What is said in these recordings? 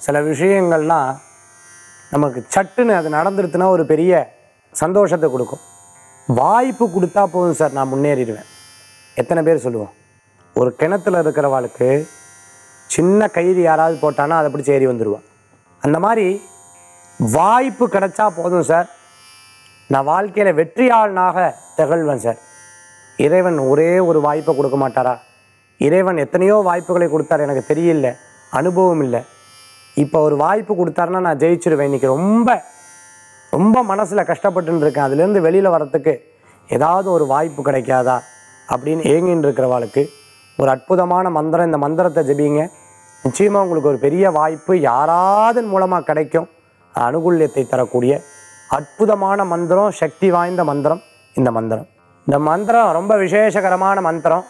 சில விஷயங்கள்லாம் நமக்கு சட்டுன்னு அது நடந்துருச்சுன்னா ஒரு பெரிய சந்தோஷத்தை கொடுக்கும் வாய்ப்பு கொடுத்தா போதும் சார் நான் முன்னேறிடுவேன் எத்தனை பேர் சொல்லுவோம் ஒரு கிணத்துல இருக்கிறவாளுக்கு சின்ன கயிறு யாராவது போட்டானா அதை பிடிச்சி ஏறி வந்துடுவான் அந்த மாதிரி வாய்ப்பு கிடைச்சா போதும் சார் நான் வாழ்க்கையில் வெற்றியாளனாக திகழ்வேன் சார் இறைவன் ஒரே ஒரு வாய்ப்பை கொடுக்க மாட்டாரா இறைவன் எத்தனையோ வாய்ப்புகளை கொடுத்தார் எனக்கு தெரியல அனுபவம் இல்லை இப்போ ஒரு வாய்ப்பு கொடுத்தாருன்னா நான் ஜெயிச்சிருவேன் இன்னைக்கு ரொம்ப ரொம்ப மனசில் கஷ்டப்பட்டுன்னு இருக்கேன் அதுலேருந்து வெளியில் வரத்துக்கு ஏதாவது ஒரு வாய்ப்பு கிடைக்காதா அப்படின்னு ஏங்கின்னு இருக்கிறவாளுக்கு ஒரு அற்புதமான மந்திரம் இந்த மந்திரத்தை ஜெபிங்க நிச்சயமாக உங்களுக்கு ஒரு பெரிய வாய்ப்பு யாராவது மூலமாக கிடைக்கும் அனுகூல்யத்தை தரக்கூடிய அற்புதமான மந்திரம் சக்தி வாய்ந்த மந்திரம் இந்த மந்திரம் இந்த மந்திரம் ரொம்ப விசேஷகரமான மந்திரம்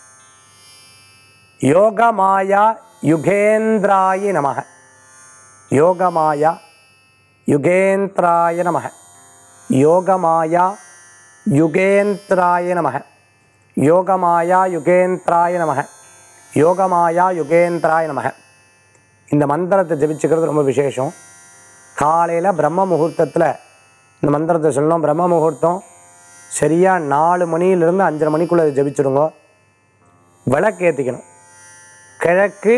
யோகமாயா யுகேந்திராய நமக யோகமாயா யுகேந்திராய நமக யோகமாயா யுகேந்திராய நமக யோகமாயா யுகேந்திராய நமக யோகமாயா யுகேந்திராய நமக இந்த மந்திரத்தை ஜெபிச்சுக்கிறது ரொம்ப விசேஷம் காலையில் பிரம்ம முகூர்த்தத்தில் இந்த மந்திரத்தை சொல்லணும் பிரம்ம முகூர்த்தம் சரியாக நாலு மணியிலிருந்து அஞ்சரை மணிக்குள்ளே இதை ஜெபிச்சிடுங்க விளக்கு ஏற்றிக்கணும் கிழக்கு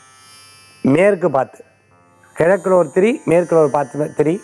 மேற்கு பார்த்து கிழக்கில் ஒரு திரி மேற்கில் ஒரு பார்த்து திரி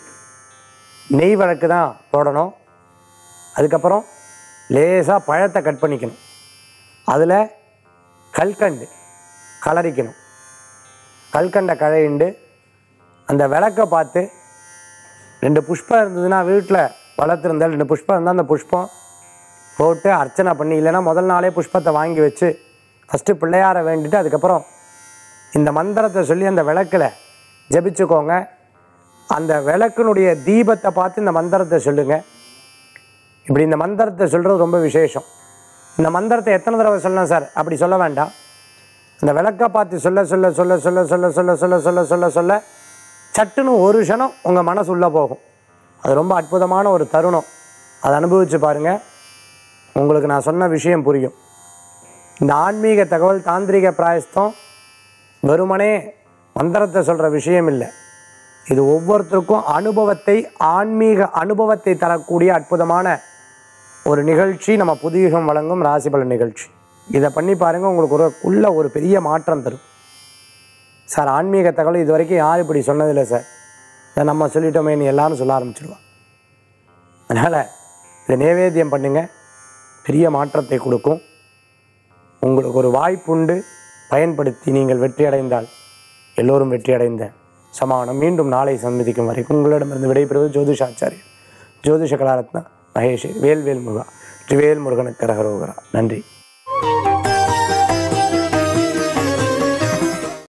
நெய் விளக்கு தான் போடணும் அதுக்கப்புறம் லேசாக பழத்தை கட் பண்ணிக்கணும் அதில் கல்கண்டு கலரிக்கணும் கல்கண்டை கழையிண்டு அந்த விளக்கை பார்த்து ரெண்டு புஷ்பம் இருந்ததுன்னா வீட்டில் வளர்த்துருந்தால் ரெண்டு புஷ்பம் இருந்தால் அந்த புஷ்பம் போட்டு அர்ச்சனை பண்ணி இல்லைன்னா முதல் நாளே புஷ்பத்தை வாங்கி வச்சு ஃபஸ்ட்டு பிள்ளையாரை வேண்டிட்டு அதுக்கப்புறம் இந்த மந்திரத்தை சொல்லி அந்த விளக்கில் ஜெபிச்சுக்கோங்க அந்த விளக்கினுடைய தீபத்தை பார்த்து இந்த மந்திரத்தை சொல்லுங்கள் இப்படி இந்த மந்திரத்தை சொல்கிறது ரொம்ப விசேஷம் இந்த மந்திரத்தை எத்தனை தடவை சொல்லணும் சார் அப்படி சொல்ல வேண்டாம் அந்த விளக்கை பார்த்து சொல்ல சொல்ல சொல்ல சொல்ல சொல்ல சொல்ல சொல்ல சொல்ல சொல்ல சொல்ல சட்டுன்னு ஒரு க்ஷணம் உங்கள் மனசு உள்ளே போகும் அது ரொம்ப அற்புதமான ஒரு தருணம் அதை அனுபவித்து பாருங்கள் உங்களுக்கு நான் சொன்ன விஷயம் புரியும் இந்த ஆன்மீக தகவல் தாந்திரிக பிராயஸ்தம் வெறுமனே மந்திரத்தை சொல்கிற விஷயம் இல்லை இது ஒவ்வொருத்தருக்கும் அனுபவத்தை ஆன்மீக அனுபவத்தை தரக்கூடிய அற்புதமான ஒரு நிகழ்ச்சி நம்ம புதுயுகம் வழங்கும் ராசிபலன் நிகழ்ச்சி இதை பண்ணி பாருங்கள் உங்களுக்கு ஒரு உள்ள ஒரு பெரிய மாற்றம் தரும் சார் ஆன்மீக தகவல் இது வரைக்கும் யார் இப்படி சொன்னதில்லை சார் இதை நம்ம சொல்லிட்டோமேன்னு எல்லாரும் சொல்ல ஆரம்பிச்சிடுவான் அதனால் இதை நேவேத்தியம் பண்ணுங்க பெரிய மாற்றத்தை கொடுக்கும் உங்களுக்கு ஒரு வாய்ப்புண்டு பயன்படுத்தி நீங்கள் வெற்றி அடைந்தால் எல்லோரும் வெற்றி அடைந்த சமானம் மீண்டும் நாளை சந்திக்கும் வரைக்கும் உங்களிடமிருந்து விடைபெறுவது ஜோதிஷாச்சாரியர் ஜோதிஷ கலாரத்னா மகேஷ் வேல்வேல் முருகா வெற்றிவேல் முருகனுக்கு கரகரோகரா நன்றி